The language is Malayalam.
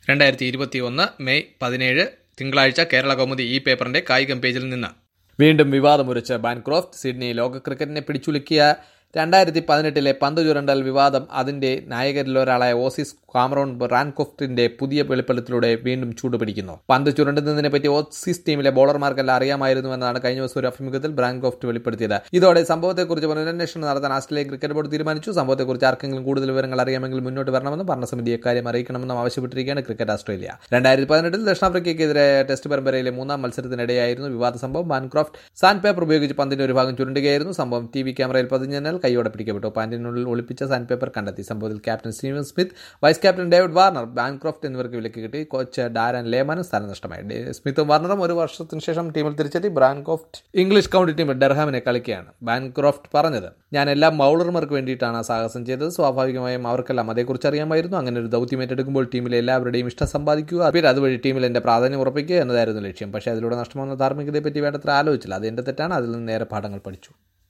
രണ്ടായിരത്തി ഇരുപത്തി ഒന്ന് മെയ് പതിനേഴ് തിങ്കളാഴ്ച കേരള കൗമുദി ഈ പേപ്പറിന്റെ കായികം പേജിൽ നിന്ന് വീണ്ടും വിവാദമുരച്ച് ബാൻക്രോഫ്റ്റ് സിഡ്നി ലോക ക്രിക്കറ്റിനെ പിടിച്ചുലുക്കിയ രണ്ടായിരത്തി പതിനെട്ടിലെ പന്ത് ചുരണ്ടൽ വിവാദം അതിന്റെ നായകരിൽ ഒരാളായ ഓസീസ് കാമറോൺ റാൻകോഫ്റ്റിന്റെ പുതിയ വെളിപ്പെടുത്തലൂടെ വീണ്ടും ചൂടുപിടിക്കുന്നു പന്ത് ചുരണ്ടുന്നതിനെ പറ്റി ഓസീസ് ടീമിലെ ബോളർമാർക്കെല്ലാം അറിയാമായിരുന്നുവെന്നാണ് കഴിഞ്ഞ ദിവസം ഒരു അഭിമുഖത്തിൽ ബ്രാൻകോഫ്റ്റ് വെളിപ്പെടുത്തിയത് ഇതോടെ സംഭവത്തെക്കുറിച്ച് പുനരന്വേഷണം നടത്താൻ ആസ്ട്രേലിയൻ ക്രിക്കറ്റ് ബോർഡ് തീരുമാനിച്ചു സംഭവത്തെക്കുറിച്ച് ആർക്കെങ്കിലും കൂടുതൽ വിവരങ്ങൾ അറിയാമെങ്കിൽ മുന്നോട്ട് വരണമെന്നും ഭരണസമിതി ഇക്കാര്യം അറിയിക്കണമെന്നും ആവശ്യപ്പെട്ടിരിക്കുകയാണ് ക്രിക്കറ്റ് ഓസ്ട്രേലിയ രണ്ടായിരത്തി പതിനെട്ടിൽ ദക്ഷിണാഫ്രിക്കയ്ക്കെതിരെ ടെസ്റ്റ് പരമ്പരയിലെ മൂന്നാം മത്സരത്തിനിടെയായിരുന്നു വിവാദ സംഭവം ബാൻക്രോഫ്റ്റ് സാൻഡ് പേപ്പർ ഉപയോഗിച്ച് പന്തിന്റെ ഒരു ഭാഗം ചുരുണ്ടുകയായിരുന്നു സംഭവം ടി വി ക്യാമറയിൽ പതിഞ്ഞതിനാൽ കൈയോടെ പിടിക്കപ്പെട്ടു പാന്റിനുള്ളിൽ ഒളിപ്പിച്ച സാൻഡ് പേപ്പർ കണ്ടെത്തി സംഭവത്തിൽ captain Steven Smith vice captain David Warner Bancroft എന്നിവർക്ക് വിലക്ക് കിട്ടി കോച്ച് ഡാരൻ ലേമാനും സ്ഥാനം നഷ്ടമായി ഡേ- സ്മിത്തും വാർണറും ഒരു വർഷത്തിന് ശേഷം ടീമിൽ തിരിച്ചെത്തി ബാൻക്രോഫ്റ്റ് ഇംഗ്ലീഷ് കൗണ്ടി ടീം ഡെർഹാമിനെ കളിക്കുകയാണ് ബാൻക്രോഫ്റ്റ് പറഞ്ഞത് ഞാൻ എല്ലാ ബൗളർമാർക്ക് വേണ്ടിയിട്ടാണ് ആ സാഹസം ചെയ്തത് സ്വാഭാവികമായും അവർക്കെല്ലാം അതേക്കുറിച്ച് അറിയാമായിരുന്നു അങ്ങനെ ഒരു ദൗത്യം ഏറ്റെടുക്കുമ്പോൾ ടീമിലെ എല്ലാവരുടെയും ഇഷ്ടം സമ്പാദിക്കുക പിന്നെ അതുവഴി ടീമിൽ എന്റെ പ്രാധാന്യം ഉറപ്പിക്കുക എന്നതായിരുന്നു ലക്ഷ്യം പക്ഷേ അതിലൂടെ നഷ്ടമാകുന്ന ധാർമ്മികതയെ പറ്റി വേണ്ടത്ര ആലോചിച്ചില്ല അത് എന്റെ തെറ്റാണ് അതിൽ നിന്ന് നേരെ പാഠങ്ങൾ പഠിച്ചു